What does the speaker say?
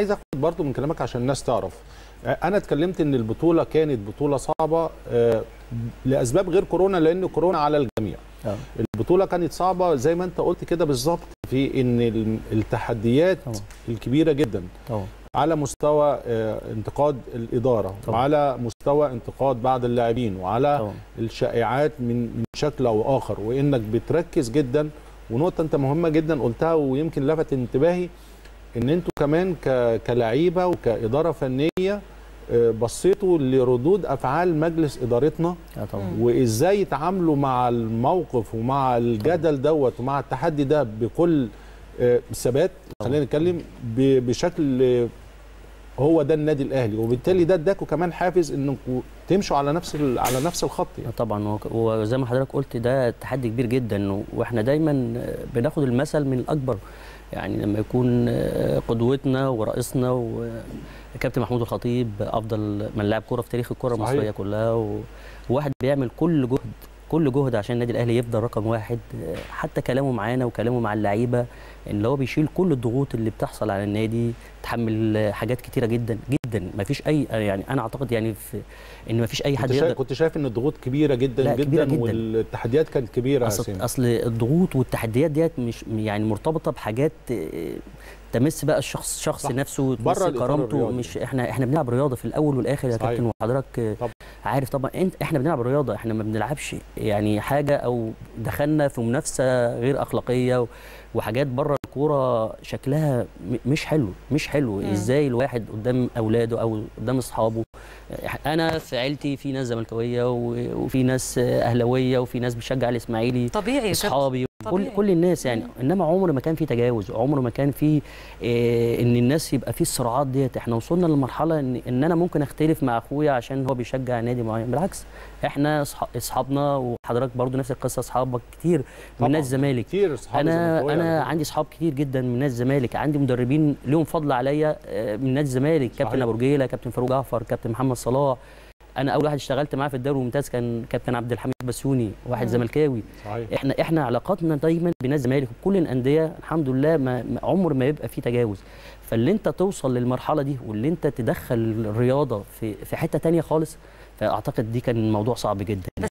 عايز اخد برضو من كلامك عشان الناس تعرف انا اتكلمت ان البطوله كانت بطوله صعبه آه، لاسباب غير كورونا لان كورونا على الجميع آه. البطوله كانت صعبه زي ما انت قلت كده بالظبط في ان ال- التحديات طبعا. الكبيره جدا طبعا على مستوى آه، انتقاد الاداره طبعا. وعلى مستوى انتقاد بعض اللاعبين وعلى طبعا الشائعات من من شكل او اخر وانك بتركز جدا ونقطه انت مهمه جدا قلتها ويمكن لفت انتباهي ان انتوا كمان ك- كلعيبه وكاداره فنيه آه، بصيتوا لردود افعال مجلس ادارتنا آه طبعا وازاي يتعاملوا مع الموقف ومع الجدل دوت ومع التحدي ده بكل آه، ثبات خلينا نتكلم ب- بشكل آه، هو ده النادي الاهلي وبالتالي ده اداكوا كمان حافز انكم تمشوا على نفس ال- على نفس الخط آه يعني طبعا هو- وزي ما حضرتك قلت ده تحدي كبير جدا و- واحنا دايما بناخد المثل من الاكبر يعني لما يكون قدوتنا ورئيسنا وكابتن محمود الخطيب افضل من لاعب كوره في تاريخ الكره صحيح. المصريه كلها و- وواحد بيعمل كل جهد كل جهد عشان النادي الاهلي يفضل رقم واحد حتى كلامه معانا وكلامه مع اللعيبه ان هو بيشيل كل الضغوط اللي بتحصل على النادي تحمل حاجات كتيره جدا جدا ما فيش اي يعني انا اعتقد يعني في ان ما فيش اي كنت حد شايف, يقدر كنت شايف ان الضغوط كبيره جدا لا، جدا, كبيرة جداً. والتحديات كانت كبيره يا اصل سامي. اصل الضغوط والتحديات ديت مش يعني مرتبطه بحاجات آه، تمس بقى الشخص شخص صح. نفسه بره تمس الإطار كرامته الرياضي. مش احنا احنا بنلعب رياضه في الاول والاخر يا صحيح. كابتن وحضرتك آه، طبعا. عارف طبعا انت احنا بنلعب رياضه احنا ما بنلعبش يعني حاجه او دخلنا في منافسه غير اخلاقيه و- وحاجات بره الكوره شكلها م- مش حلو مش حلو مم. ازاي الواحد قدام اولاده او قدام اصحابه انا في عيلتي في ناس زملكاويه و- وفي ناس اهلاويه وفي ناس بتشجع الاسماعيلي طبيعي يا كابتن اصحابي كل طبيعي. كل الناس يعني انما عمر ما كان في تجاوز عمر ما كان في إيه ان الناس يبقى في الصراعات ديت احنا وصلنا لمرحله ان ان انا ممكن اختلف مع اخويا عشان هو بيشجع نادي معين بالعكس احنا أصح- اصحابنا وحضرتك برضو نفس القصه اصحابك كتير من طبعاً. نادي الزمالك كتير اصحاب انا زملكاوية على انا فكرة. عندي اصحاب كتير جدا من نادي الزمالك عندي مدربين لهم فضل عليا آه، من نادي الزمالك كابتن صحيح. ابو رجيله كابتن فاروق جعفر كابتن محمد صلاح انا اول واحد اشتغلت معاه في الدوري الممتاز كان كابتن عبد الحميد بسيوني واحد مم. زملكاوي صحيح احنا احنا علاقاتنا دايما بنادي الزمالك وكل الانديه الحمد لله ما ما- عمر ما يبقى في تجاوز فاللي انت توصل للمرحله دي واللي انت تدخل الرياضه في في حته تانية خالص فاعتقد دي كان موضوع صعب جدا